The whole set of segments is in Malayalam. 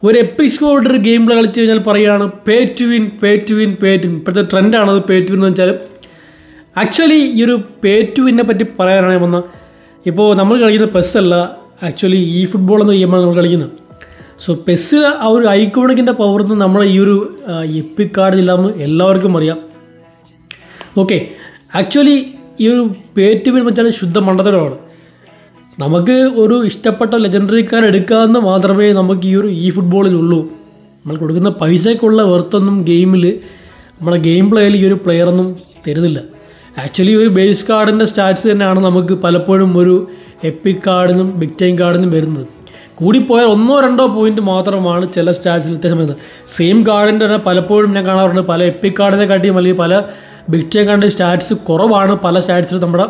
ഒരു എപ്പിസോഡ് ഒരു ഗെയിം കളിച്ച് കഴിഞ്ഞാൽ പറയുകയാണ് pay to win pay to win pay to win ഇപ്പോഴത്തെ ട്രെൻഡാണത് പേ ടു വിൻ എന്ന് വെച്ചാൽ ആക്ച്വലി ഈ ഒരു പേ ടു വിന്നെ പറ്റി പറയാനാണ് വന്ന ഇപ്പോൾ നമ്മൾ കളിക്കുന്ന പെസ് അല്ല ആക്ച്വലി ഈ ഫുട്ബോൾ എന്ന ഗെയിമാണ് നമ്മൾ കളിക്കുന്നത് സോ പെസ് ആ ഒരു ഐക്കോണിക്കിൻ്റെ പവറൊന്നും നമ്മളെ ഈ ഒരു എപ്പിക് കാർഡിലില്ലാന്ന് എല്ലാവർക്കും അറിയാം ഓക്കെ ആക്ച്വലി ഈ ഒരു പേ ടു വിൻ വെച്ചാൽ ശുദ്ധ മണ്ടത്തരമാണ് നമുക്ക് ഒരു ഇഷ്ടപ്പെട്ട ലെജൻഡറി കാർ എടുക്കാമെന്ന് മാത്രമേ നമുക്ക് ഈ ഒരു ഈ ഫുട്ബോളിലുള്ളൂ നമ്മൾ കൊടുക്കുന്ന പൈസയ്ക്കുള്ള വെർത്തൊന്നും ഗെയിമിൽ നമ്മളെ ഗെയിം പ്ലേയിൽ ഈ ഒരു പ്ലെയറൊന്നും തരുന്നില്ല ആക്ച്വലി ഒരു ബേസ് കാർഡിൻ്റെ സ്റ്റാറ്റ്സ് തന്നെയാണ് നമുക്ക് പലപ്പോഴും ഒരു എപ്പിക് കാർഡിനും ബിഗ് ടൈം കാർഡിനും വരുന്നത് കൂടിപ്പോയാൽ ഒന്നോ രണ്ടോ പോയിന്റ് മാത്രമാണ് ചില സ്റ്റാറ്റ്സിൽ വ്യത്യാസം വരുന്നത് സെയിം കാർഡിൻ്റെ തന്നെ പലപ്പോഴും ഞാൻ കാണാറുണ്ട് പല എപ്പിക് കാർഡിനെ കാട്ടിയും അല്ലെങ്കിൽ പല ബിഗ് ടൈം കാർഡിൻ്റെ സ്റ്റാറ്റ്സ് കുറവാണ് പല സ്റ്റാറ്റ്സിലും നമ്മുടെ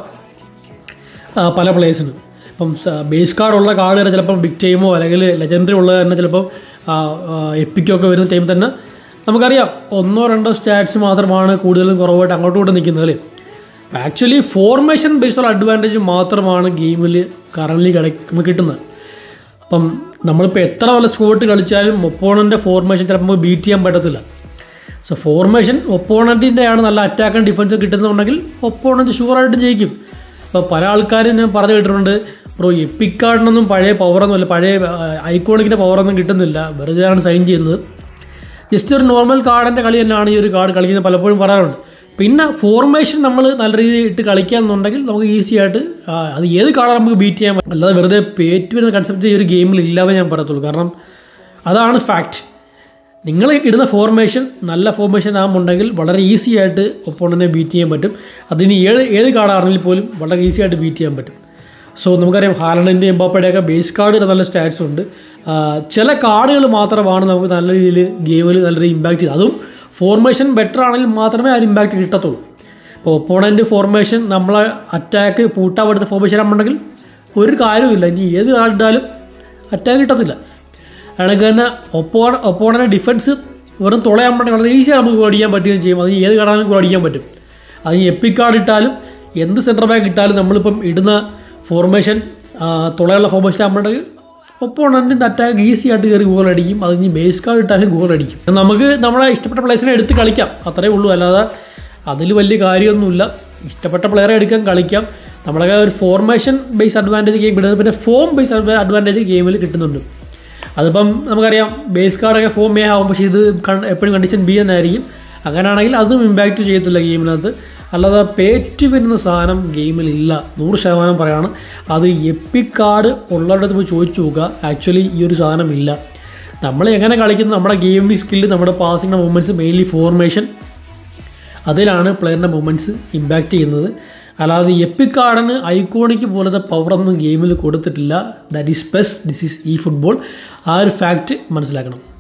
ആ, പല പ്ലേസിനും ഇപ്പം ബേസ് കാർഡുള്ള കാർഡ് തന്നെ ചിലപ്പം ബിഗ് ടൈമോ അല്ലെങ്കിൽ ലെജൻഡറി ഉള്ളത് തന്നെ ചിലപ്പം എപ്പിക്കോ ഒക്കെ വരുന്ന ടൈം തന്നെ നമുക്കറിയാം ഒന്നോ രണ്ടോ സ്റ്റാറ്റ്സ് മാത്രമാണ് കൂടുതലും കുറവായിട്ട് അങ്ങോട്ടും ഇങ്ങോട്ടും നിൽക്കുന്നത് അല്ലേ ആക്ച്വലി ഫോർമേഷൻ ബേസ്ഡുള്ള അഡ്വാൻറ്റേജ് മാത്രമാണ് ഗെയിമിൽ കറൻ്റ് കളി നമുക്ക് കിട്ടുന്നത് അപ്പം നമ്മളിപ്പോൾ എത്ര വല്ല സ്കോട്ട് കളിച്ചാലും ഒപ്പോണൻ്റെ ഫോർമേഷൻ ചിലപ്പോൾ നമുക്ക് ബീറ്റ് ചെയ്യാൻ പറ്റത്തില്ല സോ ഫോർമേഷൻ ഒപ്പോണൻറ്റിൻ്റെ ആണ് നല്ല അറ്റാക്ക് ആൻഡ് ഡിഫൻസ് കിട്ടുന്നുണ്ടെങ്കിൽ ഒപ്പോണൻറ്റ് ഷുവറായിട്ടും ജയിക്കും ഇപ്പോൾ പല ആൾക്കാരും ഞാൻ പറഞ്ഞു കേട്ടിട്ടുണ്ട് ബ്രോ എപ്പിക് കാർഡിനൊന്നും പഴയ പവറൊന്നും അല്ല പഴയ ഐക്കോണിക്കിൻ്റെ പവറൊന്നും കിട്ടുന്നില്ല വെറുതെ ആണ് സൈൻ ചെയ്യുന്നത് ജസ്റ്റ് ഒരു നോർമൽ കാർഡിൻ്റെ കളി തന്നെയാണ് ഈ ഒരു കാർഡ് കളിക്കുന്നത് പലപ്പോഴും പറയാറുണ്ട് പിന്നെ ഫോർമേഷൻ നമ്മൾ നല്ല രീതിയിൽ ഇട്ട് കളിക്കാന്നുണ്ടെങ്കിൽ നമുക്ക് ഈസി ആയിട്ട് ആ, അത് ഏത് കാർഡാണ് നമുക്ക് ബീറ്റ് ചെയ്യാൻ പറ്റും. അല്ലാതെ വെറുതെ പേറ്റ് വരുന്ന കൺസെപ്റ്റ് ഈ ഒരു ഗെയിമിൽ ഇല്ലാതെ ഞാൻ പറയത്തുള്ളൂ കാരണം അതാണ് ഫാക്റ്റ് നിങ്ങൾ ഇടുന്ന ഫോർമേഷൻ നല്ല ഫോർമേഷൻ ആകുമ്പോണ്ടെങ്കിൽ വളരെ ഈസി ആയിട്ട് ഒപ്പോണനെ ബീറ്റ് ചെയ്യാൻ പറ്റും അതിന് ഏത് ഏത് കാർഡാണെങ്കിൽ പോലും വളരെ ഈസി ആയിട്ട് ബീറ്റ് ചെയ്യാൻ പറ്റും സോ നമുക്കറിയാം ഹാലണ്ടിൻ്റെ എംബാപ്പയുടെയൊക്കെ ബേസ് കാർഡ് നല്ല സ്റ്റാറ്റ്സ് ഉണ്ട് ആ, ചില കാർഡുകൾ മാത്രമാണ് നമുക്ക് നല്ല രീതിയിൽ ഗെയിമിൽ നല്ല രീതിയിൽ ഇമ്പാക്റ്റ് ചെയ്യുന്നത് അതും ഫോർമേഷൻ ബെറ്റർ ആണെങ്കിൽ മാത്രമേ ആ ഒരു ഇമ്പാക്റ്റ് കിട്ടത്തുള്ളൂ ഇപ്പോൾ ഒപ്പോണൻ്റ് ഫോർമേഷൻ നമ്മളെ അറ്റാക്ക് പൂട്ടാൻ പറ്റുന്ന ഫോർമേഷൻ ആകുമ്പോണ്ടെങ്കിൽ ഒരു കാര്യവുമില്ല ഇനി ഏത് കാർഡിട്ടാലും അറ്റാക്ക് കിട്ടത്തില്ല കണക്ക് തന്നെ ഒപ്പോ ഒപ്പോണൻ്റെ ഡിഫൻസ് വെറും തുളയാകുമ്പോഴേ വളരെ ഈസിയാണ് നമുക്ക് ഗോൾ അടിക്കാൻ പറ്റുകയും ചെയ്യും അത് ഏത് കാർഡാണെങ്കിലും ഗോൾ അടിക്കാൻ പറ്റും അത് എപ്പിക് കാർഡ് ഇട്ടാലും എന്ത് സെൻറ്റർ ബാക്ക് ഇട്ടാലും നമ്മളിപ്പം ഇടുന്ന ഫോർമേഷൻ തുളയുള്ള ഫോർമേഷൻ ആകുമ്പോഴേക്ക് ഒപ്പോണൻറ്റിൻ്റെ അറ്റാക്ക് ഈസി ആയിട്ട് കയറി ഗോൾ അടിക്കും അത് ഇനി ബേസ് കാർഡ് ഇട്ടാലും ഗോൾ അടിക്കും നമുക്ക് നമ്മളെ ഇഷ്ടപ്പെട്ട പ്ലേസിനെ എടുത്ത് കളിക്കാം അത്രേ ഉള്ളൂ അല്ലാതെ അതിൽ വലിയ കാര്യമൊന്നുമില്ല ഇഷ്ടപ്പെട്ട പ്ലെയറെ എടുക്കാൻ കളിക്കാം നമ്മളൊക്കെ ഒരു ഫോർമേഷൻ ബേസ് അഡ്വാൻറ്റേജ് ഗെയിം കിട്ടുന്നത് പിന്നെ ഫോം ബേസ് അഡ്വാൻറ്റേജ് ഗെയിമിൽ കിട്ടുന്നുണ്ട് അതിപ്പം നമുക്കറിയാം ബേസ് കാർഡൊക്കെ ഫോം എ ആവും പക്ഷേ ഇത് കൺ- എപ്പോഴും കണ്ടീഷൻ ബി തന്നെ ആയിരിക്കും അങ്ങനെയാണെങ്കിൽ അതും ഇമ്പാക്റ്റ് ചെയ്യത്തില്ല ഗെയിമിനകത്ത് അല്ലാതെ പേറ്റ് വരുന്ന സാധനം ഗെയിമിൽ ഇല്ല നൂറ് ശതമാനം പറയാണ് അത് എപ്പിക് കാർഡ് ഉള്ളവരുടെ അടുത്ത് പോയി ചോദിച്ചു നോക്കുക ആക്ച്വലി ഈ ഒരു സാധനം ഇല്ല നമ്മൾ എങ്ങനെ കളിക്കുന്നു നമ്മുടെ ഗെയിമിംഗ് സ്കില്ല് നമ്മുടെ പാസിംഗ് മൂവ്മെൻറ്റ്സ് മെയിൻലി ഫോർമേഷൻ അതിലാണ് പ്ലെയറിൻ്റെ മൂവ്മെൻറ്റ്സ് ഇമ്പാക്റ്റ് ചെയ്യുന്നത് അല്ലാതെ എപ്പിക് കാർഡിന് ഐക്കോണിക്ക് പോലത്തെ പവറൊന്നും ഗെയിമിൽ കൊടുത്തിട്ടില്ല that is PES this is ഈ ഫുട്ബോൾ ആ ഒരു ഫാക്റ്റ് മനസ്സിലാക്കണം